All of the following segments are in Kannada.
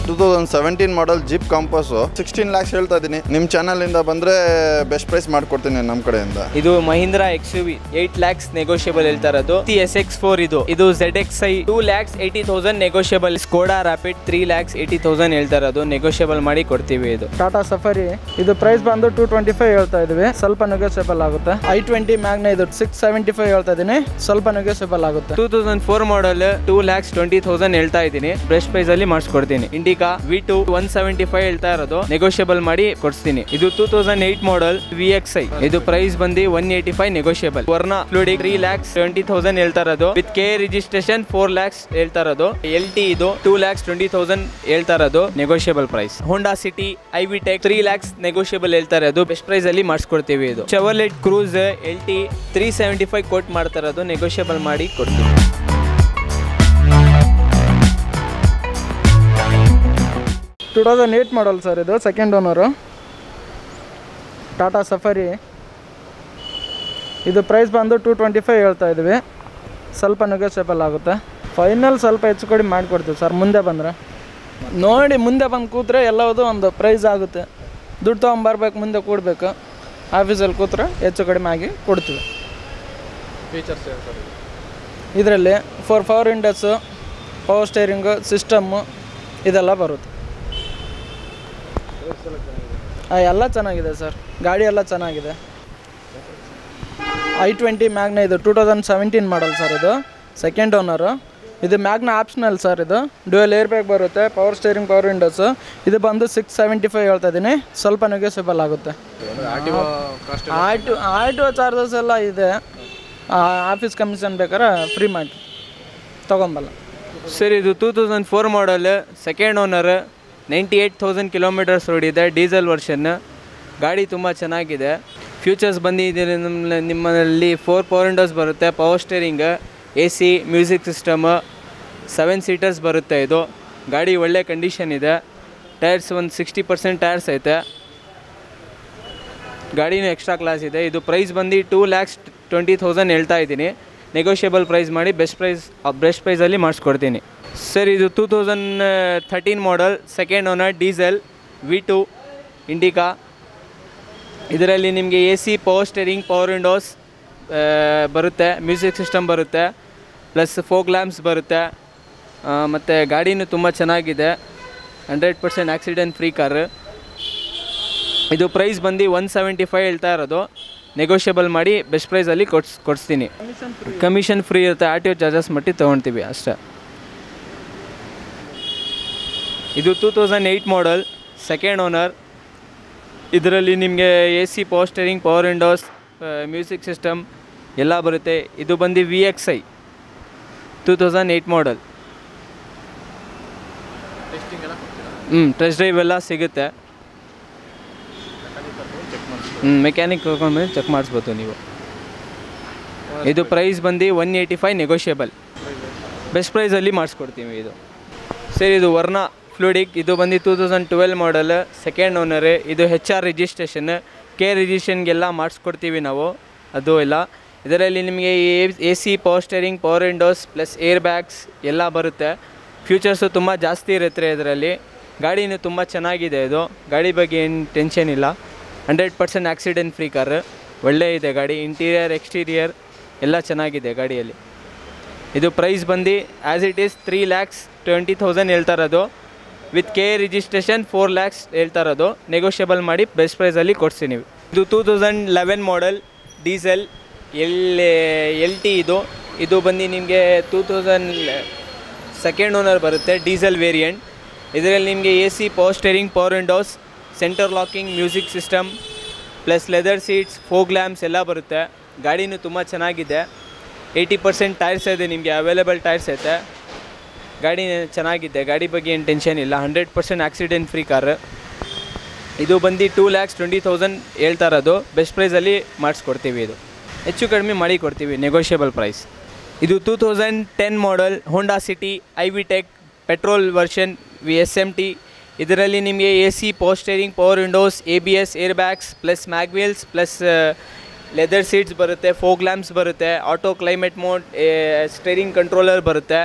two thousand seventeen model Jeep Compass sixteen lakhs ಹೇಳ್ತಾ ಇದ್ದೀನಿ ನಿಮ್ಮ ಚಾನಲಿಂದ ಬಂದರೆ ಬೆಸ್ಟ್ ಪ್ರೈಸ್ ಮಾಡಿಕೊಡ್ತೀನಿ ನಮ್ಮ ಕಡೆಯಿಂದ ಇದು Mahindra X U V eight lakhs negotiable ಹೇಳ್ತಾ ಇರೋದು ಎಸ್ ಎಕ್ಸ್ ಫೋರ್ ಇದು ಇದು Z X I two lakhs eighty thousand negotiable Skoda Rapid three lakhs eighty thousand ಹೇಳ್ತಾ ಇರೋದು ನೆಗೋಷಿಯಬಲ್ ಮಾಡಿ ಕೊಡ್ತೀವಿ ಇದು ಟಾಟಾ ಸಫಾರಿ ಇದು ಪ್ರೈಸ್ ಬಂದು ಟೂ ಟ್ವೆಂಟಿ ಫೈವ್ ಹೇಳ್ತಾ ಇದೀವಿ ಸ್ವಲ್ಪ ನೆಗೋಸಿಯಬಲ್ ಆಗುತ್ತೆ ಐ ಟ್ವೆಂಟಿ ಮ್ಯಾಗ್ನ ಇದು ಸಿಕ್ಸ್ ಸೆವೆಂಟಿ ಫೈವ್ ಹೇಳ್ತಾ ಇದೀನಿ ಸ್ವಲ್ಪ ನೆಗೋಸಿಯಬಲ್ ಆಗುತ್ತೆ two thousand four model two lakhs twenty thousand ಹೇಳ್ತಾ ಇದ್ದೀನಿ ಬೆಸ್ಟ್ ಪ್ರೈಸ್ ಅಲ್ಲಿ ಮಾಡಿಸ್ಕೊಡ್ತೀನಿ Indica V two one seventy five ಹೇಳ್ತಾ ಇರೋದು ನೆಗೋಷಿಯಬಲ್ ಮಾಡಿ ಕೊಡ್ತೀನಿ ಇದು two thousand eight model V X I ಇದು ಪ್ರೈಸ್ ಬಂದು one eighty five negotiable Verna Fluidic three lakhs twenty thousand ಹೇಳ್ತಾ ಇರೋದು with K registration four lakhs ಹೇಳ್ತಾ ಇರೋದು ಎಲ್ ಟಿ ಇದು ಟೂ ಲ್ಯಾಕ್ಸ್ ಟ್ವೆಂಟಿ ತೌಸಂಡ್ ಹೇಳ್ತಾ ಇರೋದು negotiable price Honda City I V tech three lakhs negotiable ಹೇಳ್ತಾ ಇರೋದು ಬೆಸ್ಟ್ ಪ್ರೈಸ್ ಅಲ್ಲಿ ಮಾಡಿಸ್ಕೊಡ್ತೀವಿ ಇದು Chevrolet Cruze L T three seventy five quote ಮಾಡ್ತಾ ಇರೋದು ನೆಗೋಷಿಯಬಲ್ ಮಾಡಿ ಕೊಡ್ತೀವಿ two thousand eight model sir ಇದು ಸೆಕೆಂಡ್ ಓನರು ಟಾಟಾ ಸಫಾರಿ ಇದು ಪ್ರೈಸ್ ಬಂದು ಟೂ ಟ್ವೆಂಟಿ ಫೈವ್ ಹೇಳ್ತಾ ಇದ್ವಿ ಸ್ವಲ್ಪ ನೆಗೋಸಿಯಬಲ್ ಆಗುತ್ತೆ ಫೈನಲ್ ಸ್ವಲ್ಪ ಹೆಚ್ಚು ಕಡಿಮೆ ಮಾಡಿಕೊಡ್ತೀವಿ ಸರ್ ಮುಂದೆ ಬಂದರೆ ನೋಡಿ ಮುಂದೆ ಬಂದು ಕೂತ್ರೆ ಎಲ್ಲವುದು ಒಂದು ಪ್ರೈಸ್ ಆಗುತ್ತೆ ದುಡ್ಡು ತೊಗೊಂಬರ್ಬೇಕು ಮುಂದೆ ಕೂಡಬೇಕು ಆಫೀಸಲ್ಲಿ ಕೂತ್ರೆ ಹೆಚ್ಚು ಕಡಿಮೆ ಆಗಿ ಕೊಡ್ತೀವಿ ಇದರಲ್ಲಿ four power windows power steering system ಇದೆಲ್ಲ ಬರುತ್ತೆ ಆ, ಎಲ್ಲ ಚೆನ್ನಾಗಿದೆ ಸರ್ ಗಾಡಿ ಎಲ್ಲ ಚೆನ್ನಾಗಿದೆ ಐ ಟ್ವೆಂಟಿ ಮ್ಯಾಗ್ನ ಇದು two thousand seventeen model sir ಇದು ಸೆಕೆಂಡ್ ಓನರು ಇದು ಮ್ಯಾಗ್ನ ಆಪ್ಷನಲ್ ಸರ್ ಇದು ಡ್ಯೂಯಲ್ ಏರ್ ಬ್ಯಾಗ್ ಬರುತ್ತೆ ಪವರ್ ಸ್ಟೇರಿಂಗ್ ಪವರ್ ವಿಂಡೋಸು ಇದು ಬಂದು ಸಿಕ್ಸ್ ಸೆವೆಂಟಿ ಫೈವ್ ಹೇಳ್ತಾ ಇದ್ದೀನಿ ಸ್ವಲ್ಪ ನೆಗೋಸಿಯಬಲ್ ಆಗುತ್ತೆ ಆಟೋ ಆಟೋ ಚಾರ್ಜಸ್ ಎಲ್ಲ ಇದೆ ಆಫೀಸ್ ಕಮಿಷನ್ ಬೇಕಾದ್ರೆ ಫ್ರೀ ಮಾಡಿ ತೊಗೊಂಬಲ್ಲ ಸರ್ ಇದು two thousand four model second owner ninety eight thousand kilometres ಓಡಿದೆ ಡೀಸೆಲ್ ವರ್ಷನ್ ಗಾಡಿ ತುಂಬ ಚೆನ್ನಾಗಿದೆ ಫ್ಯೂಚರ್ಸ್ ಬಂದಿದೆ ನಮ್ಮ ನಿಮ್ಮಲ್ಲಿ ಫೋರ್ ಪವರ್ ವಿಂಡೋಸ್ ಬರುತ್ತೆ power steering A C music system seven seaters ಬರುತ್ತೆ ಇದು ಗಾಡಿ ಒಳ್ಳೆ ಕಂಡೀಷನ್ ಇದೆ ಟೈರ್ಸ್ ಒಂದು ಸಿಕ್ಸ್ಟಿ ಪರ್ಸೆಂಟ್ ಟೈರ್ಸ್ ಐತೆ ಗಾಡಿನೂ ಎಕ್ಸ್ಟ್ರಾ ಕ್ಲಾಸ್ ಇದೆ ಇದು ಪ್ರೈಸ್ ಬಂದು ಟೂ ಲ್ಯಾಕ್ಸ್ ಟ್ವೆಂಟಿ ತೌಸಂಡ್ ಹೇಳ್ತಾ ಇದ್ದೀನಿ ನೆಗೋಷಿಯಬಲ್ ಪ್ರೈಸ್ ಮಾಡಿ ಬೆಸ್ಟ್ ಪ್ರೈಸ್ ಬೆಸ್ಟ್ ಪ್ರೈಸಲ್ಲಿ ಮಾಡಿಸ್ಕೊಡ್ತೀನಿ ಸರ್ ಇದು two thousand thirteen model second owner diesel V two Indica ಇದರಲ್ಲಿ ನಿಮಗೆ A C power steering power windows ಬರುತ್ತೆ ಮ್ಯೂಸಿಕ್ ಸಿಸ್ಟಮ್ ಬರುತ್ತೆ ಪ್ಲಸ್ ಫೋಕ್ ಲ್ಯಾಂಪ್ಸ್ ಬರುತ್ತೆ ಮತ್ತು ಗಾಡಿನೂ ತುಂಬ ಚೆನ್ನಾಗಿದೆ hundred percent accident free car ಇದು ಪ್ರೈಸ್ ಬಂದು ಒನ್ ಸೆವೆಂಟಿ ಫೈವ್ ಹೇಳ್ತಾ ಇರೋದು ನೆಗೋಷಿಯಬಲ್ ಮಾಡಿ ಬೆಸ್ಟ್ ಪ್ರೈಸಲ್ಲಿ ಕೊಡ್ಸ್ ಕೊಡಿಸ್ತೀನಿ ಕಮಿಷನ್ ಫ್ರೀ ಇರುತ್ತೆ ಆರ್ ಟಿ ಒ ಚಾರ್ಜಸ್ ಮಟ್ಟಿ ತೊಗೊಳ್ತೀವಿ ಅಷ್ಟೇ ಇದು two thousand eight model second owner ಇದರಲ್ಲಿ ನಿಮಗೆ A C power steering power windows music system ಎಲ್ಲ ಬರುತ್ತೆ ಇದು ಬಂದು V X I two thousand eight model ಹ್ಞೂ ಟೆಸ್ಟ್ ಡ್ರೈವ್ ಎಲ್ಲ ಸಿಗುತ್ತೆ ಹ್ಞೂ ಮೆಕ್ಯಾನಿಕ್ ಕರ್ಕೊಂಡು ಬಂದು ಚೆಕ್ ಮಾಡಿಸ್ಬೋದು ನೀವು ಇದು ಪ್ರೈಸ್ ಬಂದು one eighty five negotiable best ಪ್ರೈಸಲ್ಲಿ ಮಾಡಿಸ್ಕೊಡ್ತೀವಿ ಇದು ಸರ್ ಇದು ವರ್ಣ ಫ್ಲೂಡಿಕ್ ಇದು ಬಂದು two thousand twelve model second owner ಇದು ಹೆಚ್ ಆರ್ ರಿಜಿಸ್ಟ್ರೇಷನ್ ಕೆ ರಿಜಿಸ್ಟ್ರೇಷನ್ಗೆಲ್ಲ ಮಾಡಿಸ್ಕೊಡ್ತೀವಿ ನಾವು ಅದು ಎಲ್ಲ ಇದರಲ್ಲಿ ನಿಮಗೆ A C power steering power windows plus air bags ಎಲ್ಲ ಬರುತ್ತೆ ಫ್ಯೂಚರ್ಸು ತುಂಬ ಜಾಸ್ತಿ ಇರುತ್ತೆ ಇದರಲ್ಲಿ ಗಾಡಿನೂ ತುಂಬ ಚೆನ್ನಾಗಿದೆ ಇದು ಗಾಡಿ ಬಗ್ಗೆ ಏನು ಟೆನ್ಷನ್ ಇಲ್ಲ hundred percent accident free car ಒಳ್ಳೆ ಇದೆ ಗಾಡಿ ಇಂಟೀರಿಯರ್ ಎಕ್ಸ್ಟೀರಿಯರ್ ಎಲ್ಲ ಚೆನ್ನಾಗಿದೆ ಗಾಡಿಯಲ್ಲಿ ಇದು ಪ್ರೈಸ್ ಬಂದು as it is three lakhs twenty thousand ಹೇಳ್ತಾ ಇರೋದು with K registration four lakhs ಹೇಳ್ತಾ ಇರೋದು ನೆಗೋಷಿಯಬಲ್ ಮಾಡಿ ಬೆಸ್ಟ್ ಪ್ರೈಸಲ್ಲಿ ಕೊಡ್ತೀನಿ ಇದು two thousand eleven model diesel L L T ಇದು ಇದು ಬಂದು ನಿಮಗೆ ಟೂ ತೌಸಂಡ್ ಸೆಕೆಂಡ್ ಓನರ್ ಬರುತ್ತೆ ಡೀಸೆಲ್ ವೇರಿಯಂಟ್ ಇದರಲ್ಲಿ ನಿಮಗೆ A C power steering power windows centre locking music system plus leather seats fog lamps ಎಲ್ಲ ಬರುತ್ತೆ ಗಾಡಿನೂ ತುಂಬ ಚೆನ್ನಾಗಿದೆ ಏಯ್ಟಿ ಪರ್ಸೆಂಟ್ ಟೈರ್ಸ್ ಇದೆ ನಿಮಗೆ ಅವೈಲೇಬಲ್ ಟೈರ್ಸ್ ಐತೆ ಗಾಡಿ ಚೆನ್ನಾಗಿದೆ ಗಾಡಿ ಬಗ್ಗೆ ಏನು ಟೆನ್ಷನ್ ಇಲ್ಲ hundred percent accident free car ಇದು ಬಂದು ಟೂ ಲ್ಯಾಕ್ಸ್ ಟ್ವೆಂಟಿ ತೌಸಂಡ್ ಹೇಳ್ತಾ ಇರೋದು ಬೆಸ್ಟ್ ಪ್ರೈಸಲ್ಲಿ ಮಾಡಿಸ್ಕೊಡ್ತೀವಿ ಇದು ಹೆಚ್ಚು ಕಡಿಮೆ ಮಾಡಿ ಕೊಡ್ತೀವಿ ನೆಗೋಷಿಯಬಲ್ ಪ್ರೈಸ್ ಇದು two thousand ten model Honda City I V tech petrol version V S M T ಇದರಲ್ಲಿ ನಿಮಗೆ A C power steering power windows A B S air bags plus mag wheels plus leather seats ಬರುತ್ತೆ ಫೋಗ್ ಲ್ಯಾಂಪ್ಸ್ ಬರುತ್ತೆ auto climate mode steering controller ಬರುತ್ತೆ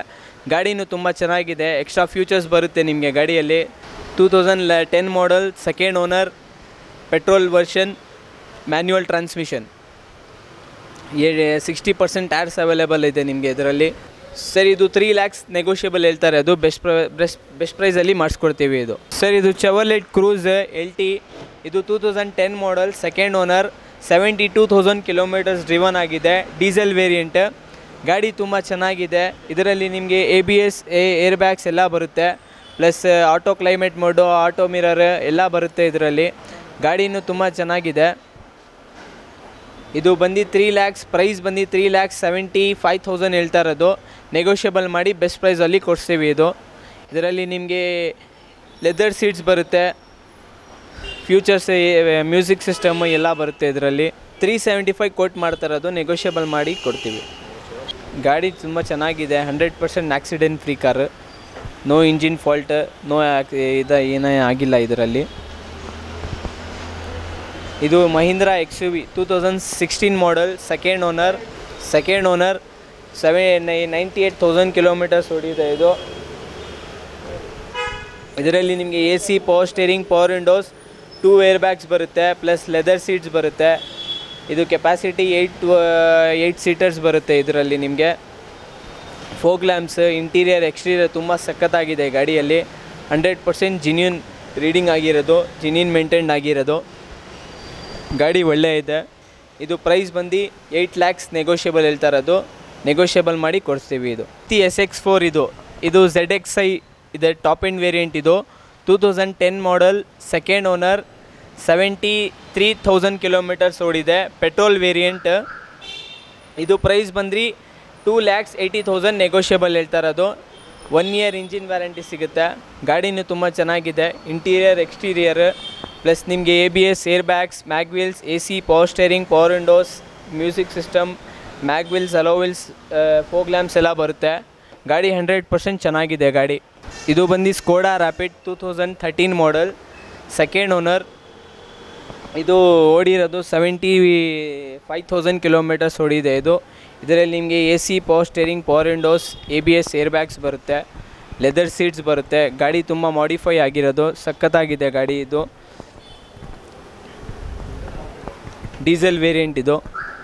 ಗಾಡಿನೂ ತುಂಬ ಚೆನ್ನಾಗಿದೆ ಎಕ್ಸ್ಟ್ರಾ ಫ್ಯೂಚರ್ಸ್ ಬರುತ್ತೆ ನಿಮಗೆ ಗಾಡಿಯಲ್ಲಿ two thousand ten model second owner petrol version manual transmission sixty percent ಟ್ಯಾರ್ಸ್ available ಇದೆ ನಿಮಗೆ ಇದರಲ್ಲಿ ಸರ್ ಇದು ತ್ರೀ ಲ್ಯಾಕ್ಸ್ ನೆಗೋಷಿಯಬಲ್ ಹೇಳ್ತಾರೆ ಅದು ಬೆಸ್ಟ್ ಪ್ರೈ ಬೆಸ್ಟ್ ಬೆಸ್ಟ್ ಪ್ರೈಸಲ್ಲಿ ಮಾಡಿಸ್ಕೊಡ್ತೀವಿ ಇದು ಸರ್ ಇದು ಚೆವರ್ಲೆಟ್ ಕ್ರೂಸ್ ಎಲ್ ಟಿ ಇದು two thousand ten model second owner seventy two thousand kilometres driven ಆಗಿದೆ ಡೀಸೆಲ್ ವೇರಿಯಂಟ್ ಗಾಡಿ ತುಂಬ ಚೆನ್ನಾಗಿದೆ ಇದರಲ್ಲಿ ನಿಮಗೆ A B S air bags ಎಲ್ಲ ಬರುತ್ತೆ plus auto climate mode auto mirror ಎಲ್ಲ ಬರುತ್ತೆ ಇದರಲ್ಲಿ ಗಾಡಿನೂ ತುಂಬ ಚೆನ್ನಾಗಿದೆ ಇದು ಬಂದು ತ್ರೀ ಲ್ಯಾಕ್ಸ್ ಪ್ರೈಸ್ ಬಂದು three lakhs seventy five thousand ಹೇಳ್ತಾ ಇರೋದು ನೆಗೋಷಿಯಬಲ್ ಮಾಡಿ ಬೆಸ್ಟ್ ಪ್ರೈಸಲ್ಲಿ ಕೊಡಿಸ್ತೀವಿ ಇದು ಇದರಲ್ಲಿ ನಿಮಗೆ ಲೆದರ್ ಸೀಟ್ಸ್ ಬರುತ್ತೆ ಫ್ಯೂಚರ್ಸ್ ಮ್ಯೂಸಿಕ್ ಸಿಸ್ಟಮ್ ಎಲ್ಲ ಬರುತ್ತೆ ಇದರಲ್ಲಿ ತ್ರೀ ಸೆವೆಂಟಿ ಫೈವ್ ಕೋಟ್ ಮಾಡ್ತಾ ಇರೋದು ನೆಗೋಷಿಯಬಲ್ ಮಾಡಿ ಕೊಡ್ತೀವಿ ಗಾಡಿ ತುಂಬ ಚೆನ್ನಾಗಿದೆ hundred percent accident free car no engine fault no ಇದು ಏನೇ ಆಗಿಲ್ಲ ಇದರಲ್ಲಿ ಇದು Mahindra X U V two thousand sixteen model second owner second owner seven ninety eight thousand kilometres ಹೊಡಿದೆ ಇದು ಇದರಲ್ಲಿ ನಿಮಗೆ A C power steering power windows two air bags ಬರುತ್ತೆ ಪ್ಲಸ್ ಲೆದರ್ ಸೀಟ್ಸ್ ಬರುತ್ತೆ ಇದು ಕೆಪಾಸಿಟಿ ಏಯ್ಟ್ ಏಯ್ಟ್ ಸೀಟರ್ಸ್ ಬರುತ್ತೆ ಇದರಲ್ಲಿ ನಿಮಗೆ ಫೋಕ್ ಲ್ಯಾಂಪ್ಸ್ ಇಂಟೀರಿಯರ್ ಎಕ್ಸ್ಟೀರಿಯರ್ ತುಂಬ ಸಖತ್ತಾಗಿದೆ ಗಾಡಿಯಲ್ಲಿ ಹಂಡ್ರೆಡ್ ಪರ್ಸೆಂಟ್ ಜಿನ್ಯೂನ್ ರೀಡಿಂಗ್ ಆಗಿರೋದು ಜಿನ್ಯೂನ್ ಮೇಂಟೈನ್ ಆಗಿರೋದು ಗಾಡಿ ಒಳ್ಳೆ ಇದೆ ಇದು ಪ್ರೈಸ್ ಬಂದು ಏಯ್ಟ್ ಲ್ಯಾಕ್ಸ್ ನೆಗೋಷಿಯಬಲ್ ಹೇಳ್ತಾ ಇರೋದು ನೆಗೋಷಿಯಬಲ್ ಮಾಡಿ ಕೊಡಿಸ್ತೀವಿ ಇದು ಟಿ ಎಸ್ ಎಕ್ಸ್ ಫೋರ್ ಇದು ಇದು ಝೆಡ್ ಎಕ್ಸ್ ಐ ಇದೆ ಟಾಪ್ ಎಂಡ್ ವೇರಿಯಂಟ್ ಇದು two thousand ten model second owner seventy three thousand kilometres ಓಡಿದೆ ಪೆಟ್ರೋಲ್ ವೇರಿಯಂಟ್ ಇದು ಪ್ರೈಸ್ ಬಂದ್ರಿ two lakhs eighty thousand negotiable ಹೇಳ್ತಾ ಇರೋದು ಒನ್ ಇಯರ್ ಇಂಜಿನ್ ವ್ಯಾರಂಟಿ ಸಿಗುತ್ತೆ ಗಾಡಿನೂ ತುಂಬ ಚೆನ್ನಾಗಿದೆ ಇಂಟೀರಿಯರ್ ಎಕ್ಸ್ಟೀರಿಯರ್ ಪ್ಲಸ್ ನಿಮಗೆ A B S air bags mag wheels A C power steering power windows music system mag wheels alloy wheels fog lamps ಎಲ್ಲ ಬರುತ್ತೆ ಗಾಡಿ ಹಂಡ್ರೆಡ್ ಪರ್ಸೆಂಟ್ ಚೆನ್ನಾಗಿದೆ ಗಾಡಿ ಇದು ಬಂದು Skoda Rapid two thousand thirteen model second owner ಇದು ಓಡಿರೋದು ಸೆವೆಂಟಿ ಫೈವ್ ತೌಸಂಡ್ ಕಿಲೋಮೀಟರ್ಸ್ ಓಡಿದೆ ಇದು ಇದರಲ್ಲಿ ನಿಮಗೆ A C power steering power windows A B S air bags ಬರುತ್ತೆ ಲೆದರ್ ಸೀಟ್ಸ್ ಬರುತ್ತೆ ಗಾಡಿ ತುಂಬ ಮಾಡಿಫೈ ಆಗಿರೋದು ಸಖತ್ತಾಗಿದೆ ಗಾಡಿ ಇದು ಡೀಸೆಲ್ ವೇರಿಯಂಟ್ ಇದು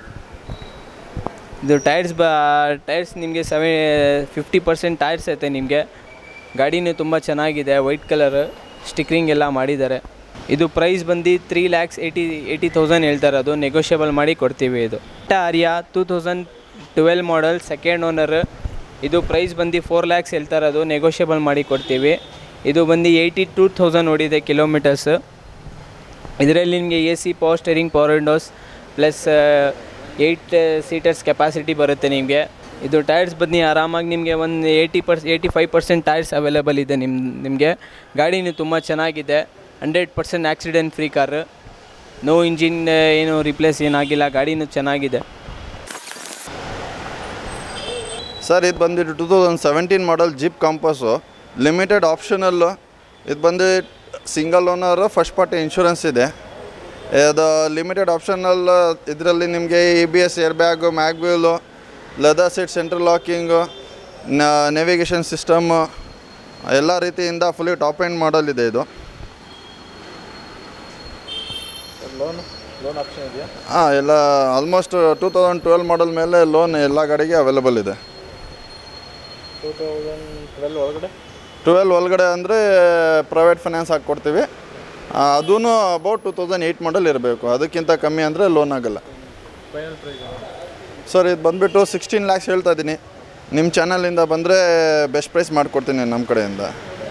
ಇದು ಟೈರ್ಸ್ ಬ ಟೈರ್ಸ್ ನಿಮಗೆ ಸೆವೆ ಫಿಫ್ಟಿ ಪರ್ಸೆಂಟ್ ಟೈರ್ಸ್ ಐತೆ ನಿಮಗೆ ಗಾಡಿನೂ ತುಂಬ ಚೆನ್ನಾಗಿದೆ ವೈಟ್ ಕಲರ್ ಸ್ಟಿಕ್ರಿಂಗ್ ಎಲ್ಲ ಮಾಡಿದ್ದಾರೆ ಇದು ಪ್ರೈಸ್ ಬಂದು three lakhs eighty eighty thousand ಹೇಳ್ತಾರೆ ಅದು ನೆಗೋಷಿಯಬಲ್ ಮಾಡಿ ಕೊಡ್ತೀವಿ ಇದು Tata Aria two thousand twelve model second owner ಇದು ಪ್ರೈಸ್ ಬಂದು ಫೋರ್ ಲ್ಯಾಕ್ಸ್ ಹೇಳ್ತಾರೆ ಅದು ನೆಗೋಷಿಯಬಲ್ ಮಾಡಿ ಕೊಡ್ತೀವಿ ಇದು ಬಂದು ಏಯ್ಟಿ ಟೂ ತೌಸಂಡ್ ಓಡಿದೆ ಕಿಲೋಮೀಟರ್ಸ್ ಇದರಲ್ಲಿ ನಿಮಗೆ A C power steering power windows plus eight seaters capacity ಬರುತ್ತೆ ನಿಮಗೆ ಇದು ಟೈರ್ಸ್ ಬನ್ನಿ ಆರಾಮಾಗಿ ನಿಮಗೆ ಒಂದು eighty per eighty five percent tyres available ಇದೆ ನಿಮ್ಮ ನಿಮಗೆ ಗಾಡಿನೂ ತುಂಬ ಚೆನ್ನಾಗಿದೆ hundred percent accident free car no engine ಏನು ರಿಪ್ಲೇಸ್ ಏನಾಗಿಲ್ಲ ಗಾಡಿನೂ ಚೆನ್ನಾಗಿದೆ ಸರ್ ಇದು ಬಂದ್ಬಿಟ್ಟು two thousand seventeen model Jeep Compass Limited Optional ಇದು ಬಂದು single owner first party insurance ಇದೆ ಇದು ಲಿಮಿಟೆಡ್ ಆಪ್ಷನಲ್ ಇದರಲ್ಲಿ ನಿಮಗೆ E B S air bag mag wheel leather seat central locking navigation system ಎಲ್ಲ ರೀತಿಯಿಂದ ಫುಲ್ಲಿ ಟಾಪ್ ಎಂಡ್ ಮಾಡಲ್ ಇದೆ ಇದು ಹಾಂ ಎಲ್ಲ almost two thousand twelve model ಮೇಲೆ ಲೋನ್ ಎಲ್ಲ ಗಾಡಿಗೆ ಅವೈಲೇಬಲ್ ಇದೆ ಟ್ವೆಲ್ ಒಳಗಡೆ ಅಂದರೆ ಪ್ರೈವೇಟ್ ಫೈನಾನ್ಸ್ ಹಾಕಿ ಕೊಡ್ತೀವಿ ಅದೂ about two thousand eight model ಇರಬೇಕು ಅದಕ್ಕಿಂತ ಕಮ್ಮಿ ಅಂದರೆ ಲೋನ್ ಆಗಲ್ಲ ಸರ್ ಇದು ಬಂದುಬಿಟ್ಟು ಸಿಕ್ಸ್ಟೀನ್ ಲ್ಯಾಕ್ಸ್ ಹೇಳ್ತಾ ಇದ್ದೀನಿ ನಿಮ್ಮ ಚಾನಲಿಂದ ಬಂದರೆ ಬೆಸ್ಟ್ ಪ್ರೈಸ್ ಮಾಡಿಕೊಡ್ತೀನಿ ನಮ್ಮ ಕಡೆಯಿಂದ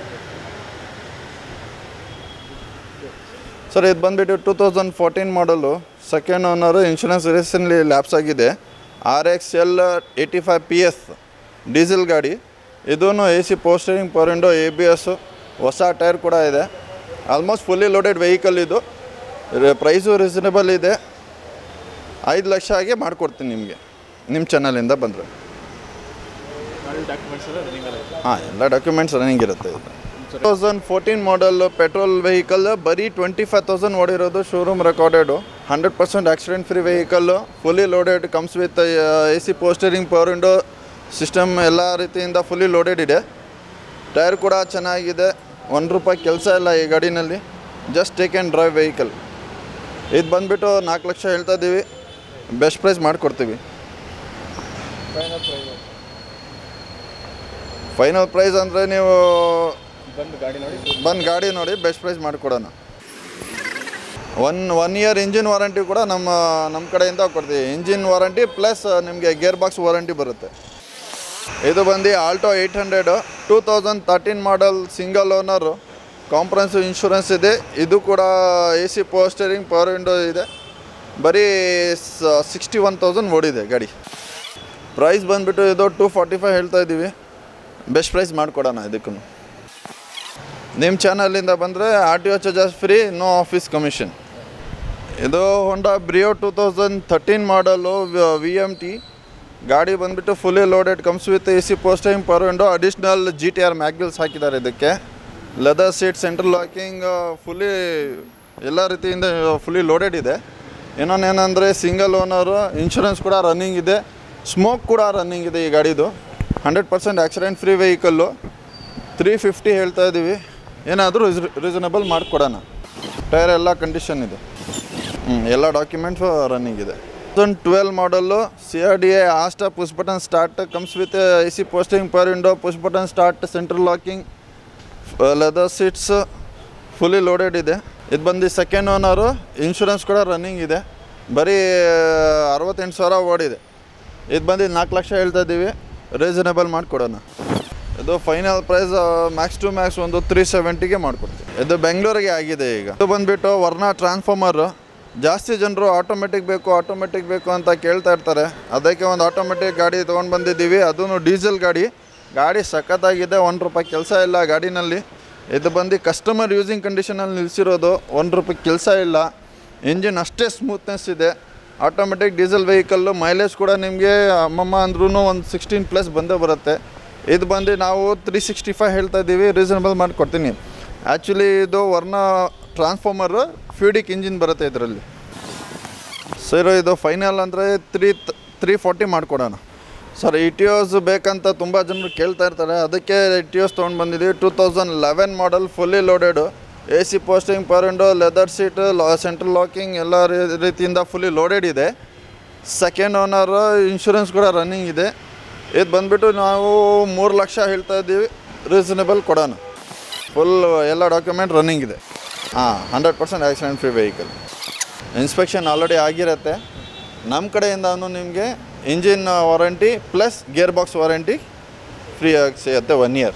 ಸರ್ ಇದು ಬಂದುಬಿಟ್ಟು two thousand fourteen model second owner insurance recently lapse ಆಗಿದೆ R X L eighty five P S diesel ಗಾಡಿ ಇದೂ A C power steering power window A B S ಹೊಸ ಟೈರ್ ಕೂಡ ಇದೆ ಆಲ್ಮೋಸ್ಟ್ ಫುಲ್ಲಿ ಲೋಡೆಡ್ ವೆಹಿಕಲ್ ಇದು ಪ್ರೈಸು ರೀಸನೇಬಲ್ ಇದೆ ಐದು ಲಕ್ಷ ಆಗಿ ಮಾಡಿಕೊಡ್ತೀನಿ ನಿಮಗೆ ನಿಮ್ಮ ಚಾನಲಿಂದ ಬಂದರೆ ಹಾಂ ಎಲ್ಲ ಡಾಕ್ಯುಮೆಂಟ್ಸ್ ರನ್ನಿಂಗ್ ಇರುತ್ತೆ ಇದು two thousand fourteen model petrol vehicle ಬರೀ ಟ್ವೆಂಟಿ ಫೈವ್ ತೌಸಂಡ್ ಓಡಿರೋದು showroom recorded hundred percent accident free vehicle fully loaded comes with A C power steering power window system ಎಲ್ಲ ರೀತಿಯಿಂದ ಫುಲ್ಲಿ ಲೋಡೆಡ್ ಇದೆ ಟೈರ್ ಕೂಡ ಚೆನ್ನಾಗಿದೆ ಒಂದು ರೂಪಾಯಿ ಕೆಲಸ ಇಲ್ಲ ಈ ಗಾಡಿನಲ್ಲಿ just take and drive vehicle ಇದು ಬಂದುಬಿಟ್ಟು ನಾಲ್ಕು ಲಕ್ಷ ಹೇಳ್ತಾ ಇದ್ದೀವಿ ಬೆಸ್ಟ್ ಪ್ರೈಸ್ ಮಾಡಿಕೊಡ್ತೀವಿ ಫೈನಲ್ ಪ್ರೈಸ್ ಅಂದರೆ ನೀವು ಬಂದು ಗಾಡಿ ನೋಡಿ ಬಂದು ಗಾಡಿ ನೋಡಿ ಬೆಸ್ಟ್ ಪ್ರೈಸ್ ಮಾಡಿಕೊಡೋಣ one one year engine warranty ಕೂಡ ನಮ್ಮ ನಮ್ಮ ಕಡೆಯಿಂದ ಕೊಡ್ತೀವಿ ಇಂಜಿನ್ ವಾರಂಟಿ ಪ್ಲಸ್ ನಿಮಗೆ ಗೇರ್ ಬಾಕ್ಸ್ ವಾರಂಟಿ ಬರುತ್ತೆ ಇದು ಬಂದು Alto eight hundred two thousand thirteen model single owner comprehensive insurance ಇದೆ ಇದು ಕೂಡ A C power steering power window ಇದೆ ಬರೀ ಸಿಕ್ಸ್ಟಿ ಒನ್ ತೌಸಂಡ್ ಓಡಿದೆ ಗಾಡಿ ಪ್ರೈಸ್ ಬಂದುಬಿಟ್ಟು ಇದು ಟೂ ಫಾರ್ಟಿ ಫೈವ್ ಹೇಳ್ತಾ ಇದ್ದೀವಿ ಬೆಸ್ಟ್ ಪ್ರೈಸ್ ಮಾಡಿಕೊಡೋಣ ಇದಕ್ಕೂ ನಿಮ್ಮ ಚಾನಲಿಂದ ಬಂದರೆ R T O charges free no office commission ಇದು Honda Brio two thousand thirteen model V M T ಗಾಡಿ ಬಂದುಬಿಟ್ಟು fully loaded comes with A C power steering power window additional G T R mag wheels ಹಾಕಿದ್ದಾರೆ ಇದಕ್ಕೆ leather seat central locking fully ಎಲ್ಲ ರೀತಿಯಿಂದ ಫುಲ್ಲಿ ಲೋಡೆಡ್ ಇದೆ ಇನ್ನೊಂದೇನೆಂದರೆ ಸಿಂಗಲ್ ಓನರು ಇನ್ಶೂರೆನ್ಸ್ ಕೂಡ ರನ್ನಿಂಗ್ ಇದೆ ಸ್ಮೋಕ್ ಕೂಡ ರನ್ನಿಂಗ್ ಇದೆ ಈ ಗಾಡಿದು hundred percent accident free vehicle three fifty ಹೇಳ್ತಾ ಇದ್ದೀವಿ ಏನಾದರೂ ರೀಸನಬಲ್ ಮಾಡಿಕೊಡೋಣ ಟೈರ್ ಎಲ್ಲ ಕಂಡೀಷನ್ ಇದೆ ಹ್ಞೂ ಎಲ್ಲ ಡಾಕ್ಯುಮೆಂಟ್ಸ್ ರನ್ನಿಂಗ್ ಇದೆ thousand twelve model C R D A Asta push button start comes with A C power steering power window push button start central locking leather seats fully loaded ಇದೆ ಇದು ಬಂದು ಸೆಕೆಂಡ್ ಓನರು ಇನ್ಶೂರೆನ್ಸ್ ಕೂಡ ರನ್ನಿಂಗ್ ಇದೆ ಬರೀ ಅರವತ್ತೆಂಟು ಸಾವಿರ ಓಡಿದೆ ಇದು ಬಂದು ನಾಲ್ಕು ಲಕ್ಷ ಹೇಳ್ತಾ ಇದ್ದೀವಿ ರೀಸನೇಬಲ್ ಮಾಡಿಕೊಡೋಣ ಇದು final price max to max ಒಂದು ತ್ರೀ ಸೆವೆಂಟಿಗೆ ಮಾಡಿಕೊಡ್ತೀವಿ ಇದು ಬೆಂಗಳೂರಿಗೆ ಆಗಿದೆ ಈಗ ಇದು ಬಂದುಬಿಟ್ಟು ವರ್ಣ ಟ್ರಾನ್ಸ್ಫಾರ್ಮರು ಜಾಸ್ತಿ ಜನರು ಆಟೋಮೆಟಿಕ್ ಬೇಕು ಆಟೋಮೆಟಿಕ್ ಬೇಕು ಅಂತ ಕೇಳ್ತಾ ಇರ್ತಾರೆ ಅದಕ್ಕೆ ಒಂದು ಆಟೋಮೆಟಿಕ್ ಗಾಡಿ ತೊಗೊಂಡು ಬಂದಿದ್ದೀವಿ ಅದೂ ಡೀಸೆಲ್ ಗಾಡಿ ಗಾಡಿ ಸಖತ್ತಾಗಿದೆ ಒಂದು ರೂಪಾಯಿ ಕೆಲಸ ಇಲ್ಲ ಗಾಡಿನಲ್ಲಿ ಇದು ಬಂದು ಕಸ್ಟಮರ್ ಯೂಸಿಂಗ್ ಕಂಡೀಷನಲ್ಲಿ ನಿಲ್ಲಿಸಿರೋದು ಒಂದು ರೂಪಾಯಿ ಕೆಲಸ ಇಲ್ಲ ಇಂಜಿನ್ ಅಷ್ಟೇ ಸ್ಮೂತ್ನೆಸ್ ಇದೆ ಆಟೋಮೆಟಿಕ್ ಡೀಸೆಲ್ ವೆಹಿಕಲ್ಲು ಮೈಲೇಜ್ ಕೂಡ ನಿಮಗೆ ಅಮ್ಮಮ್ಮ ಅಂದ್ರೂ ಒಂದು ಸಿಕ್ಸ್ಟೀನ್ ಪ್ಲಸ್ ಬಂದೇ ಬರುತ್ತೆ ಇದು ಬಂದು ನಾವು ತ್ರೀ ಸಿಕ್ಸ್ಟಿ ಫೈವ್ ಹೇಳ್ತಾ ಇದ್ದೀವಿ ರೀಸನಬಲ್ ಮಾಡಿಕೊಡ್ತೀನಿ ಆ್ಯಕ್ಚುಲಿ ಇದು ವರ್ಣ ಟ್ರಾನ್ಸ್ಫಾರ್ಮರು ಫ್ಯೂಡಿಕ್ ಇಂಜಿನ್ ಬರುತ್ತೆ ಇದರಲ್ಲಿ ಸರ್ ಇದು ಫೈನಲ್ ಅಂದರೆ ತ್ರೀ ತ್ರೀ ಫಾರ್ಟಿ ಮಾಡಿಕೊಡೋಣ ಸರ್ ಇ ಟಿ ಓಸ್ ಬೇಕಂತ ತುಂಬ ಜನರು ಕೇಳ್ತಾ ಇರ್ತಾರೆ ಅದಕ್ಕೆ ಇ ಟಿ ಓಸ್ ತೊಗೊಂಡು ಬಂದಿದ್ದೀವಿ two thousand eleven model fully loaded A C power steering power window leather seat ಲಾ ಸೆಂಟ್ರಲ್ ಲಾಕಿಂಗ್ ಎಲ್ಲ ರೀ- ರೀತಿಯಿಂದ ಫುಲ್ಲಿ ಲೋಡೆಡ್ ಇದೆ ಸೆಕೆಂಡ್ ಓನರ್ ಇನ್ಶೂರೆನ್ಸ್ ಕೂಡ ರನ್ನಿಂಗ್ ಇದೆ ಇದು ಬಂದುಬಿಟ್ಟು ನಾವು ಮೂರು ಲಕ್ಷ ಹೇಳ್ತಾ ಇದ್ದೀವಿ ರೀಸನೇಬಲ್ ಕೊಡೋಣ ಫುಲ್ ಎಲ್ಲ ಡಾಕ್ಯುಮೆಂಟ್ ರನ್ನಿಂಗ್ ಇದೆ ಹಾಂ hundred percent accident free vehicle inspection already ಆಗಿರುತ್ತೆ ನಮ್ಮ ಕಡೆಯಿಂದನೂ ನಿಮಗೆ engine warranty plus gear box warranty free ಆಗಿ ಸಿಗುತ್ತೆ ಒನ್ ಇಯರ್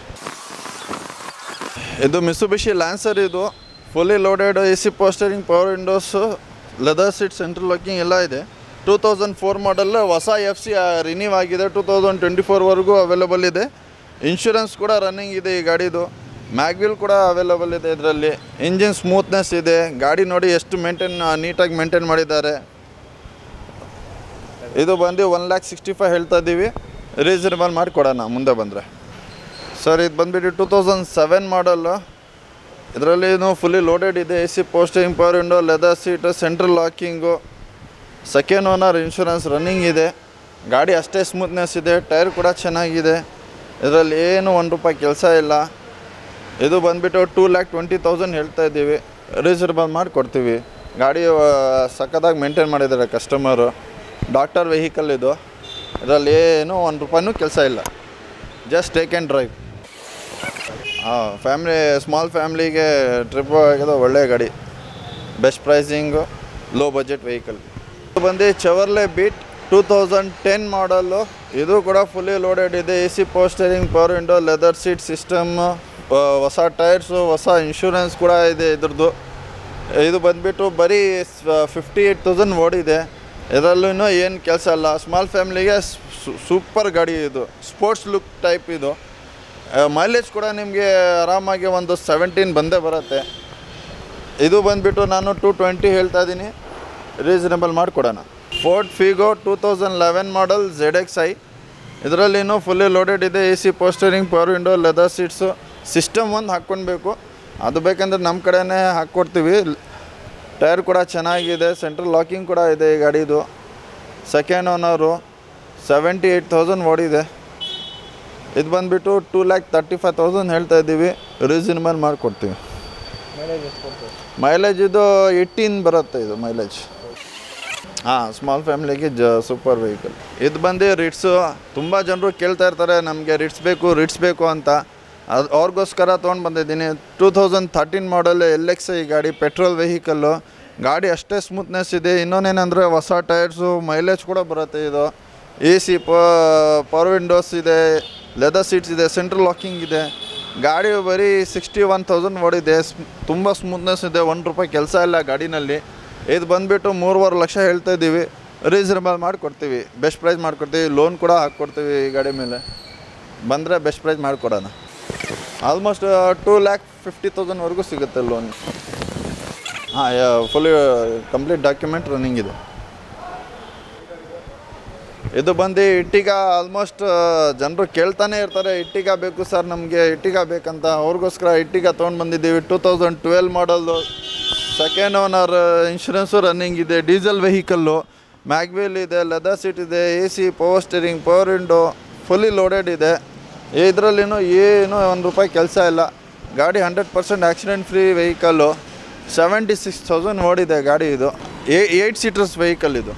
ಇದು ಮಿಸುಬಿಶಿ ಲ್ಯಾನ್ಸರ್ ಇದು fully loaded A C power steering power windows leather seat central locking ಎಲ್ಲ ಇದೆ ಟೂ ತೌಸಂಡ್ ಫೋರ್ ಮಾಡಲ್ ಹೊಸ ಎಫ್ ಸಿ ರಿನ್ಯೂ ಆಗಿದೆ ಟೂ ತೌಸಂಡ್ ಟ್ವೆಂಟಿ ಫೋರ್ವರೆಗೂ ಅವೈಲೇಬಲ್ ಇದೆ ಇನ್ಶೂರೆನ್ಸ್ ಕೂಡ ರನ್ನಿಂಗ್ ಇದೆ ಈ ಗಾಡಿದು ಮ್ಯಾಗ್ವಿಲ್ ಕೂಡ ಅವೈಲೇಬಲ್ ಇದೆ ಇದರಲ್ಲಿ ಇಂಜಿನ್ ಸ್ಮೂತ್ನೆಸ್ ಇದೆ ಗಾಡಿ ನೋಡಿ ಎಷ್ಟು ಮೇಂಟೈನ್ ನೀಟಾಗಿ ಮೇಂಟೈನ್ ಮಾಡಿದ್ದಾರೆ ಇದು ಬಂದು ಒನ್ ಲ್ಯಾಕ್ ಸಿಕ್ಸ್ಟಿ ಫೈವ್ ಹೇಳ್ತಾ ಇದ್ದೀವಿ ರೀಸನಬಲ್ ಮಾಡಿ ಕೊಡೋಣ ಮುಂದೆ ಬಂದರೆ ಸರ್ ಇದು ಬಂದುಬಿಟ್ಟು ಟೂ ತೌಸಂಡ್ ಸೆವೆನ್ ಮಾಡಲ್ಲು ಇದರಲ್ಲಿ ಫುಲ್ಲಿ ಲೋಡೆಡ್ ಇದೆ A C power steering power window leather seat central locking second owner insurance running ಇದೆ ಗಾಡಿ ಅಷ್ಟೇ ಸ್ಮೂತ್ನೆಸ್ ಇದೆ ಟೈರ್ ಕೂಡ ಚೆನ್ನಾಗಿದೆ ಇದರಲ್ಲಿ ಏನು ಒಂದು ರೂಪಾಯಿ ಕೆಲಸ ಇಲ್ಲ ಇದು ಬಂದುಬಿಟ್ಟು ಟೂ ಲ್ಯಾಕ್ ಟ್ವೆಂಟಿ ತೌಸಂಡ್ ಹೇಳ್ತಾ ಇದ್ದೀವಿ ರೀಸನಬಲ್ ಮಾಡಿ ಕೊಡ್ತೀವಿ ಗಾಡಿ ಆ, ಸಖತ್ತಾಗಿ ಮೇಂಟೈನ್ ಮಾಡಿದ್ದಾರೆ ಕಸ್ಟಮರು ಡಾಕ್ಟರ್ ವೆಹಿಕಲ್ ಇದು ಇದರಲ್ಲಿ ಏನು ಒಂದು ರೂಪಾಯಿನೂ ಕೆಲಸ ಇಲ್ಲ ಜಸ್ಟ್ ಟೇಕ್ ಆ್ಯಂಡ್ ಡ್ರೈವ್ ಹಾಂ ಫ್ಯಾಮ್ಲಿ ಸ್ಮಾಲ್ ಫ್ಯಾಮ್ಲಿಗೆ ಟ್ರಿಪ್ ಆಗೋದು ಒಳ್ಳೆಯ ಗಾಡಿ best pricing low budget vehicle ಇದು ಬಂದು Chevrolet Beat two thousand ten model ಇದು ಕೂಡ ಫುಲ್ಲಿ ಲೋಡೆಡ್ ಇದೆ A C power steering power window leather seat system ಹೊಸ ಟೈರ್ಸು ಹೊಸ ಇನ್ಶೂರೆನ್ಸ್ ಕೂಡ ಇದೆ ಇದ್ರದ್ದು ಇದು ಬಂದುಬಿಟ್ಟು ಬರೀ ಫಿಫ್ಟಿ ಏಯ್ಟ್ ತೌಸಂಡ್ ಓಡಿದೆ ಇದರಲ್ಲೂ ಏನು ಕೆಲಸ ಇಲ್ಲ ಸ್ಮಾಲ್ ಫ್ಯಾಮ್ಲಿಗೆ ಸೂಪರ್ ಗಾಡಿ ಇದು ಸ್ಪೋರ್ಟ್ಸ್ ಲುಕ್ ಟೈಪ್ ಇದು ಮೈಲೇಜ್ ಕೂಡ ನಿಮಗೆ ಆರಾಮಾಗಿ ಒಂದು ಸೆವೆಂಟೀನ್ ಬಂದೇ ಬರುತ್ತೆ ಇದು ಬಂದುಬಿಟ್ಟು ನಾನು ಟು ಟ್ವೆಂಟಿ ಹೇಳ್ತಾ ಇದ್ದೀನಿ ರೀಸನಬಲ್ ಮಾಡಿಕೊಡೋಣ Ford Figo two thousand eleven model Z X I ಇದರಲ್ಲಿನೂ ಫುಲ್ಲಿ ಲೋಡೆಡ್ ಇದೆ A C power steering power window leather seats system ಒಂದು ಹಾಕ್ಕೊಳ್ಬೇಕು ಅದು ಬೇಕಂದ್ರೆ ನಮ್ಮ ಕಡೆನೇ ಹಾಕ್ಕೊಡ್ತೀವಿ ಟೈರ್ ಕೂಡ ಚೆನ್ನಾಗಿದೆ ಸೆಂಟ್ರಲ್ ಲಾಕಿಂಗ್ ಕೂಡ ಇದೆ ಈ ಗಾಡಿದು second owner seventy eight thousand ಓಡಿದೆ ಇದು ಬಂದುಬಿಟ್ಟು two lakh thirty five thousand ಹೇಳ್ತಾ ಇದ್ದೀವಿ ರೀಸನಬಲ್ ಮಾಡಿಕೊಡ್ತೀವಿ ಮೈಲೇಜ್ ಇದು ಏಯ್ಟೀನ್ ಬರುತ್ತೆ ಇದು ಮೈಲೇಜ್ ಹಾಂ ಸ್ಮಾಲ್ ಫ್ಯಾಮಿಲಿಗೆ ಜ ಸೂಪರ್ ವೆಹಿಕಲ್ ಇದು ಬಂದು ರಿಟ್ಸು ತುಂಬ ಜನರು ಕೇಳ್ತಾ ಇರ್ತಾರೆ ನಮಗೆ ರಿಟ್ಸ್ ಬೇಕು ರಿಟ್ಸ್ ಬೇಕು ಅಂತ ಅದು ಅವ್ರಿಗೋಸ್ಕರ ತೊಗೊಂಡು ಬಂದಿದ್ದೀನಿ two thousand thirteen model L X ಈ ಗಾಡಿ ಪೆಟ್ರೋಲ್ ವೆಹಿಕಲ್ಲು ಗಾಡಿ ಅಷ್ಟೇ ಸ್ಮೂತ್ನೆಸ್ ಇದೆ ಇನ್ನೊಂದೇನೆಂದರೆ ಹೊಸ ಟೈರ್ಸು ಮೈಲೇಜ್ ಕೂಡ ಬರುತ್ತೆ ಇದು ಎ ಸಿ ಪವರ್ ವಿಂಡೋಸ್ ಇದೆ ಲೆದರ್ ಸೀಟ್ಸ್ ಇದೆ ಸೆಂಟ್ರಲ್ ಲಾಕಿಂಗ್ ಇದೆ ಗಾಡಿ ಬರೀ ಸಿಕ್ಸ್ಟಿ ಒನ್ ತೌಸಂಡ್ ಓಡಿದೆ ಸ್ಮ್- ತುಂಬ ಸ್ಮೂತ್ನೆಸ್ ಇದೆ ಒಂದು ರೂಪಾಯಿ ಕೆಲಸ ಇಲ್ಲ ಗಾಡಿನಲ್ಲಿ ಇದು ಬಂದುಬಿಟ್ಟು ಮೂರುವರೆ ಲಕ್ಷ ಹೇಳ್ತಾ ಇದ್ದೀವಿ ರೀಸನಬಲ್ ಮಾಡಿಕೊಡ್ತೀವಿ ಬೆಸ್ಟ್ ಪ್ರೈಸ್ ಮಾಡಿಕೊಡ್ತೀವಿ ಲೋನ್ ಕೂಡ ಹಾಕ್ಕೊಡ್ತೀವಿ ಈ ಗಾಡಿ ಮೇಲೆ ಬಂದರೆ ಬೆಸ್ಟ್ ಪ್ರೈಸ್ ಮಾಡಿಕೊಡೋಣ ಆಲ್ಮೋಸ್ಟ್ ಟೂ ಲ್ಯಾಕ್ ಫಿಫ್ಟಿ ತೌಸಂಡ್ವರೆಗೂ ಸಿಗುತ್ತೆ ಲೋನ್ ಹಾಂ ಫುಲ್ ಕಂಪ್ಲೀಟ್ ಡಾಕ್ಯುಮೆಂಟ್ ರನ್ನಿಂಗ್ ಇದೆ ಇದು ಬಂದು ಇಟ್ಟಿಗ ಆಲ್ಮೋಸ್ಟ್ ಜನರು ಕೇಳ್ತಾನೆ ಇರ್ತಾರೆ ಇಟ್ಟಿಗ ಬೇಕು ಸರ್ ನಮಗೆ ಇಟ್ಟಿಗ ಬೇಕಂತ ಅವ್ರಿಗೋಸ್ಕರ ಇಟ್ಟಿಗ ತೊಗೊಂಡು ಬಂದಿದ್ದೀವಿ ಟೂ ತೌಸಂಡ್ ಟ್ವೆಲ್ ಮಾಡಲ್ದು ಸೆಕೆಂಡ್ ಓನರ್ ಇನ್ಶೂರೆನ್ಸು ರನ್ನಿಂಗ್ ಇದೆ ಡೀಸೆಲ್ ವೆಹಿಕಲ್ಲು ಮ್ಯಾಗ್ವೀಲ್ ಇದೆ ಲೆದರ್ ಸೀಟ್ ಇದೆ A C power steering power window fully loaded ಇದೆ ಇದರಲ್ಲಿನೂ ಏನು ಒಂದು ರೂಪಾಯಿ ಕೆಲಸ ಇಲ್ಲ ಗಾಡಿ hundred percent accident free vehicle seventy six thousand ಓಡಿದೆ ಗಾಡಿ ಇದು ಏಯ್ಟ್ ಸೀಟರ್ಸ್ ವೆಹಿಕಲ್ ಇದು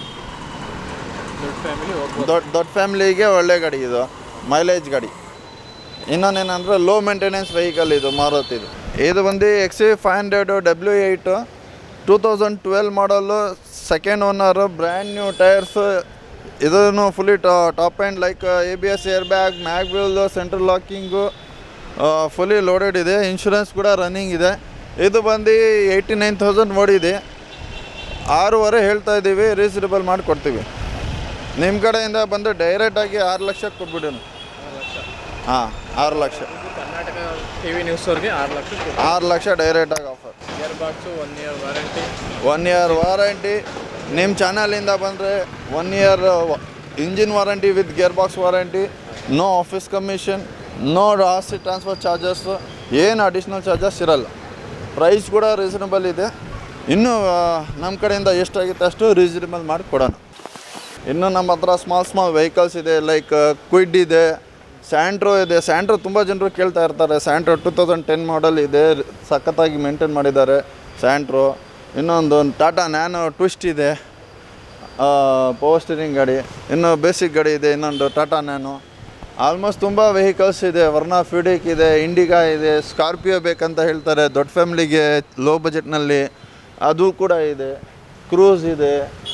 ದೊಡ್ಡ ದೊಡ್ಡ ಫ್ಯಾಮ್ಲಿಗೆ ಒಳ್ಳೆ ಗಾಡಿ ಇದು ಮೈಲೇಜ್ ಗಾಡಿ ಇನ್ನೊಂದೇನಂದ್ರೆ ಲೋ ಮೇಂಟೆನೆನ್ಸ್ ವೆಹಿಕಲ್ ಇದು ಮಾರುತಿದು ಇದು ಬಂದು X V five hundred W eight two thousand twelve model second owner brand new tyres ಇದನ್ನು fully top and like A B S air bag mag wheel central locking fully loaded ಇದೆ ಇನ್ಶೂರೆನ್ಸ್ ಕೂಡ ರನ್ನಿಂಗ್ ಇದೆ ಇದು ಬಂದು ಏಯ್ಟಿ ನೈನ್ ತೌಸಂಡ್ ಓಡಿದೆ ಆರೂವರೆ ಹೇಳ್ತಾ ಇದ್ದೀವಿ ರೀಸನಬಲ್ ಮಾಡಿಕೊಡ್ತೀವಿ ನಿಮ್ಮ ಕಡೆಯಿಂದ ಬಂದು ಡೈರೆಕ್ಟಾಗಿ ಆರು ಲಕ್ಷ ಕೊಟ್ಬಿಡೋಣ ಹಾಂ ಆರು lakh Karnataka T V news ಅವ್ರಿಗೆ ಆರು ಲಕ್ಷ ಆರು ಲಕ್ಷ ಡೈರೆಕ್ಟಾಗಿ offer year box one year warranty one year warranty ನಿಮ್ಮ ಚಾನಲಿಂದ ಬಂದರೆ one year engine warranty with gear box warranty no office commission no RC transfer charges ಏನು ಅಡಿಷ್ನಲ್ ಚಾರ್ಜಸ್ ಇರಲ್ಲ ಪ್ರೈಸ್ ಕೂಡ ರೀಸನಬಲ್ ಇದೆ ಇನ್ನೂ ನಮ್ಮ ಕಡೆಯಿಂದ ಎಷ್ಟಾಗುತ್ತೆ ಅಷ್ಟು ರೀಸನಬಲ್ ಮಾಡಿ ಕೊಡೋಣ ಇನ್ನು ನಮ್ಮ ಹತ್ರ ಸ್ಮಾಲ್ ಸ್ಮಾಲ್ ವೆಹಿಕಲ್ಸ್ ಇದೆ ಲೈಕ್ ಕ್ವಿಡ್ ಇದೆ ಸ್ಯಾಂಟ್ರೋ ಇದೆ ಸ್ಯಾಂಟ್ರೋ ತುಂಬ ಜನರು ಕೇಳ್ತಾ ಇರ್ತಾರೆ Santro two thousand ten model ಇದೆ ಸಖತ್ತಾಗಿ ಮೇಂಟೈನ್ ಮಾಡಿದ್ದಾರೆ ಸ್ಯಾಂಟ್ರೋ ಇನ್ನೊಂದು ಟಾಟಾ ನ್ಯಾನೋ ಟ್ವಿಸ್ಟ್ ಇದೆ ಪವರ್ ಸ್ಟೀರಿಂಗ್ ಗಾಡಿ ಇನ್ನು ಬೇಸಿಕ್ ಗಾಡಿ ಇದೆ ಇನ್ನೊಂದು ಟಾಟಾ ನ್ಯಾನೋ ಆಲ್ಮೋಸ್ಟ್ ತುಂಬ ವೆಹಿಕಲ್ಸ್ ಇದೆ ವರ್ನಾ ಫ್ಯೂಡಿಕ್ ಇದೆ ಇಂಡಿಗಾ ಇದೆ ಸ್ಕಾರ್ಪಿಯೋ ಬೇಕಂತ ಹೇಳ್ತಾರೆ ದೊಡ್ಡ ಫ್ಯಾಮ್ಲಿಗೆ ಲೋ ಬಜೆಟ್ನಲ್ಲಿ ಅದು ಕೂಡ ಇದೆ ಕ್ರೂಸ್ ಇದೆ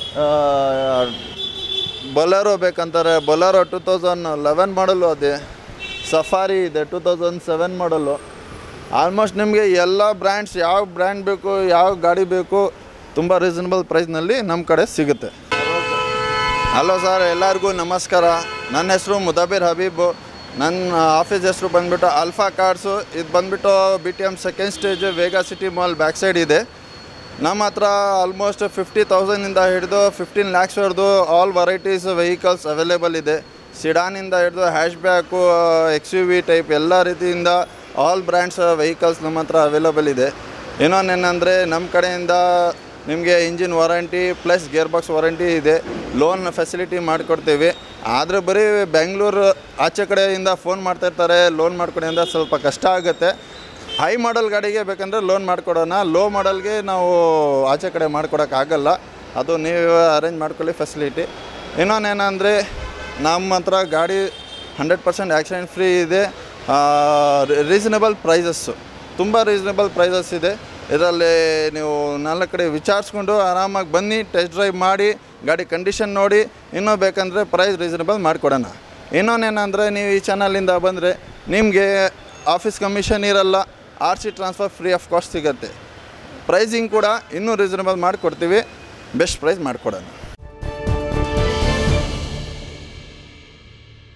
ಬೊಲೆರೋ ಬೇಕಂತಾರೆ Bolero two thousand eleven model ಅದೇ ಸಫಾರಿ ಇದೆ two thousand seven model almost ನಿಮಗೆ ಎಲ್ಲ ಬ್ರ್ಯಾಂಡ್ಸ್ ಯಾವ ಬ್ರ್ಯಾಂಡ್ ಬೇಕು ಯಾವ ಗಾಡಿ ಬೇಕು ತುಂಬ ರೀಸನಬಲ್ ಪ್ರೈಸ್ನಲ್ಲಿ ನಮ್ಮ ಕಡೆ ಸಿಗುತ್ತೆ ಹಲೋ ಸರ್ ಎಲ್ಲರಿಗೂ ನಮಸ್ಕಾರ ನನ್ನ ಹೆಸರು ಮುದಾಬಿರ್ ಹಬೀಬು ನನ್ನ ಆಫೀಸ್ ಹೆಸರು ಬಂದುಬಿಟ್ಟು ಅಲ್ಫಾ ಕಾರ್ಡ್ಸು ಇದು ಬಂದುಬಿಟ್ಟು B T M second stage Vega city mall back side ಇದೆ ನಮ್ಮ ಹತ್ರ ಆಲ್ಮೋಸ್ಟ್ ಫಿಫ್ಟಿ ತೌಸಂಡಿಂದ ಹಿಡಿದು ಫಿಫ್ಟೀನ್ ಲ್ಯಾಕ್ಸ್ವರೆದು ಆಲ್ ವೆರೈಟೀಸ್ ವೆಹಿಕಲ್ಸ್ ಅವೈಲೇಬಲ್ ಇದೆ ಸಿಡಾನಿಂದ ಹಿಡಿದು hatchback X U V type ಎಲ್ಲ ರೀತಿಯಿಂದ ಆಲ್ ಬ್ರ್ಯಾಂಡ್ಸ್ ವೆಹಿಕಲ್ಸ್ ನಮ್ಮ ಹತ್ರ ಅವೈಲೇಬಲ್ ಇದೆ ಇನ್ನೊಂದೇನೆಂದರೆ ನಮ್ಮ ಕಡೆಯಿಂದ ನಿಮಗೆ engine warranty plus gear box warranty ಇದೆ ಲೋನ್ ಫೆಸಿಲಿಟಿ ಮಾಡಿಕೊಡ್ತೀವಿ ಆದರೆ ಬರೀ ಬೆಂಗಳೂರು ಆಚೆ ಕಡೆಯಿಂದ ಫೋನ್ ಮಾಡ್ತಾ ಇರ್ತಾರೆ ಲೋನ್ ಮಾಡ್ಕೊಡಿ ಅಂದರೆ ಸ್ವಲ್ಪ ಕಷ್ಟ ಆಗುತ್ತೆ ಹೈ ಮಾಡಲ್ ಗಾಡಿಗೆ ಬೇಕಂದರೆ ಲೋನ್ ಮಾಡಿಕೊಡೋಣ ಲೋ ಮಾಡಲ್ಗೆ ನಾವು ಆಚೆ ಕಡೆ ಮಾಡ್ಕೊಡೋಕ್ಕಾಗಲ್ಲ ಅದು ನೀವು ಅರೇಂಜ್ ಮಾಡ್ಕೊಳ್ಳಿ ಫೆಸಿಲಿಟಿ ಇನ್ನೊಂದೇನೆಂದರೆ ನಮ್ಮ ಹತ್ರ ಗಾಡಿ ಹಂಡ್ರೆಡ್ ಪರ್ಸೆಂಟ್ ಆಕ್ಸಿಡೆಂಟ್ ಫ್ರೀ ಇದೆ ರೀಸನಬಲ್ ಪ್ರೈಸಸ್ಸು ತುಂಬ ರೀಸನಬಲ್ ಪ್ರೈಸಸ್ ಇದೆ ಇದರಲ್ಲಿ ನೀವು ನಾಲ್ಕು ಕಡೆ ವಿಚಾರಿಸ್ಕೊಂಡು ಆರಾಮಾಗಿ ಬನ್ನಿ ಟೆಸ್ಟ್ ಡ್ರೈವ್ ಮಾಡಿ ಗಾಡಿ ಕಂಡೀಷನ್ ನೋಡಿ ಇನ್ನೂ ಬೇಕಂದರೆ ಪ್ರೈಸ್ ರೀಸನಬಲ್ ಮಾಡಿಕೊಡೋಣ ಇನ್ನೊಂದೇನೆಂದರೆ ನೀವು ಈ ಚಾನಲಿಂದ ಬಂದರೆ ನಿಮಗೆ ಆಫೀಸ್ ಕಮಿಷನ್ ಇರಲ್ಲ R C transfer free of cost ಸಿಗುತ್ತೆ ಪ್ರೈಸಿಂಗ್ ಕೂಡ ಇನ್ನೂ ರೀಸನಬಲ್ ಮಾಡಿಕೊಡ್ತೀವಿ ಬೆಸ್ಟ್ ಪ್ರೈಸ್ ಮಾಡಿಕೊಡೋಣ